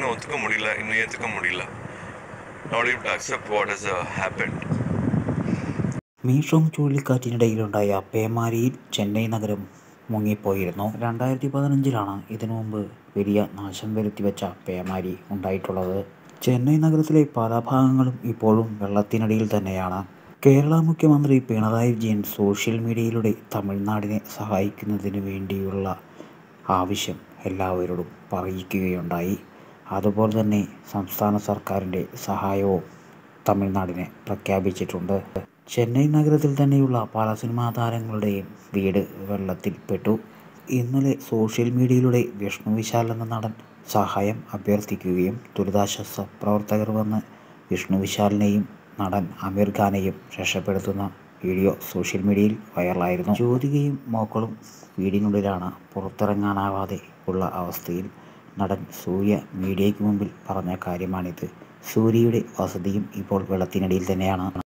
இன்னும் ஒத்துக்க முடியல இன்னும் ஏற்றுக்க முடியல not able to accept what has uh, happened Michaung ചുഴലിക്കാറ്റിനിടയിലുണ്ടായ പേമാരിയിൽ ചെന്നൈ നഗരം മുങ്ങിപ്പോയിരുന്നു രണ്ടായിരത്തി പതിനഞ്ചിലാണ് ഇതിനു മുമ്പ് വലിയ നാശം വരുത്തിവെച്ച പേമാരി ഉണ്ടായിട്ടുള്ളത് ചെന്നൈ നഗരത്തിലെ പല ഭാഗങ്ങളും ഇപ്പോഴും വെള്ളത്തിനടിയിൽ തന്നെയാണ് കേരള മുഖ്യമന്ത്രി പിണറായി വിജയൻ സോഷ്യൽ മീഡിയയിലൂടെ തമിഴ്നാടിനെ സഹായിക്കുന്നതിന് വേണ്ടിയുള്ള ആവശ്യം എല്ലാവരോടും പറയിക്കുകയുണ്ടായി അതുപോലെ തന്നെ സംസ്ഥാന സർക്കാരിൻ്റെ സഹായവും തമിഴ്നാടിനെ പ്രഖ്യാപിച്ചിട്ടുണ്ട് ചെന്നൈ നഗരത്തിൽ തന്നെയുള്ള പല സിനിമാ താരങ്ങളുടെയും വീട് വെള്ളത്തിൽപ്പെട്ടു ഇന്നലെ സോഷ്യൽ മീഡിയയിലൂടെ വിഷ്ണു വിശാൽ എന്ന നടൻ സഹായം അഭ്യർത്ഥിക്കുകയും ദുരിതാശ്വാസ പ്രവർത്തകർ വന്ന് വിഷ്ണു വിശാലിനെയും നടൻ അമീർ ഖാനെയും രക്ഷപ്പെടുത്തുന്ന വീഡിയോ സോഷ്യൽ മീഡിയയിൽ വൈറലായിരുന്നു ജ്യോതികയും മോക്കളും വീടിനുള്ളിലാണ് പുറത്തിറങ്ങാനാവാതെ ഉള്ള അവസ്ഥയിൽ നടൻ സൂര്യ മീഡിയയ്ക്ക് മുമ്പിൽ പറഞ്ഞ കാര്യമാണിത് സൂര്യയുടെ വസതിയും ഇപ്പോൾ വെള്ളത്തിനടിയിൽ തന്നെയാണ്